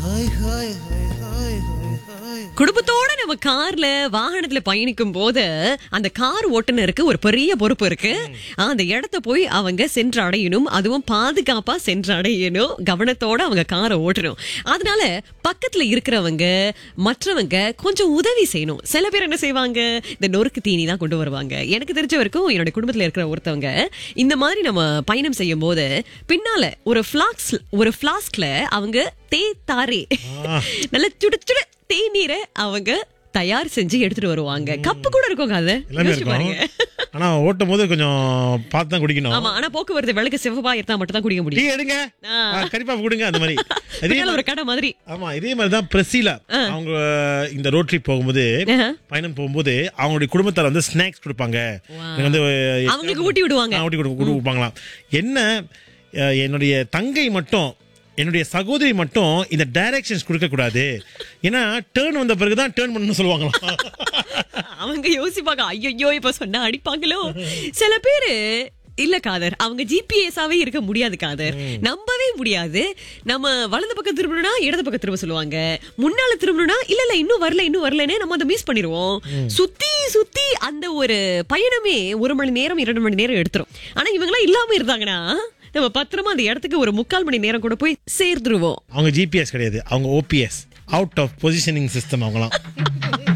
Hi hi hi hi hi hi குடும்பத்தோட நம்ம கார்ல வாகனத்துல பயணிக்கும் போது அந்த கார் ஓட்டுநருக்கு ஒரு பெரிய பொறுப்பு இருக்கு அந்த இடத்த போய் அவங்க சென்று அடையணும் அதுவும் பாதுகாப்பா சென்று அடையணும் கவனத்தோட அவங்க காரை ஓட்டணும் அதனால பக்கத்துல இருக்கிறவங்க மற்றவங்க கொஞ்சம் உதவி செய்யணும் சில பேர் என்ன செய்வாங்க இந்த நொறுக்கு தீனி தான் கொண்டு வருவாங்க எனக்கு தெரிஞ்ச வரைக்கும் என்னோட குடும்பத்துல இருக்கிற ஒருத்தவங்க இந்த மாதிரி நம்ம பயணம் செய்யும் போது பின்னால ஒரு பிளாக்ஸ் ஒரு பிளாஸ்க்ல அவங்க தே தாரே நல்ல சுட சுட தேநீரை அவங்க தயார் செஞ்சு எடுத்துட்டு வருவாங்க கப்பு கூட இருக்குங்க அது எல்லாமே யோசிச்சு பாருங்க இருக்கும் ஆனா ஓட்டும் போது கொஞ்சம் பார்த்து தான் குடிக்கணும் ஆமா ஆனா போக்குவரத்து விளக்கு சிவப்பா இருந்தா மட்டும் தான் குடிக்க டீ முடியும் எடுங்க ஆ. ஆ, கறிப்பா கொடுங்க அந்த மாதிரி அதே பின்னால ஒரு கடை மாதிரி ஆமா இதே மாதிரி தான் பிரசீலா அவங்க இந்த ரோட் ட்ரிப் போகும்போது ஆஹா. பயணம் போகும்போது அவங்களுடைய குடும்பத்தார் வந்து ஸ்நாக்ஸ் கொடுப்பாங்க எனக்கு வந்து அவங்களுக்கு ஊட்டி விடுவாங்க ஆ, ஊட்டி கொடு- கொடு- கொடுப்பாங்களாம் என்ன அஹ், என்னுடைய தங்கை மட்டும் என்னுடைய சகோதரி மட்டும் இந்த டைரக்ஷன்ஸ் கொடுக்க கூடாது ஏன்னா டேர்ன் வந்த பிறகு தான் டேர்ன் பண்ணணும்னு சொல்லுவாங்களாம் அவங்க யோசிப்பாங்க ஐயோ இப்ப சொன்னா அடிப்பாங்களோ சில பேரு இல்ல காதர் அவங்க ஜிபிஎஸ்ஸாவே இருக்க முடியாது காதர் நம்பவே முடியாது நம்ம வலது பக்கம் திரும்பணும்னா இடது பக்கம் திரும்ப சொல்லுவாங்க முன்னால திரும்பணும்னா இல்ல இல்ல இன்னும் வரல இன்னும் வரலன்னு நம்ம அதை மிஸ் பண்ணிடுவோம் சுத்தி சுத்தி அந்த ஒரு பயணமே ஒரு மணி நேரம் இரண்டு மணி நேரம் எடுத்துரும் ஆனா இவங்க எல்லாம் இல்லாம இருந்தாங்கன்னா நம்ம பத்திரமா அந்த இடத்துக்கு ஒரு முக்கால் மணி நேரம் கூட போய் சேர்ந்துருவோம் அவங்க ஜிபிஎஸ் கிடையாது அவங்க OPS out of positioning system அவங்களாம்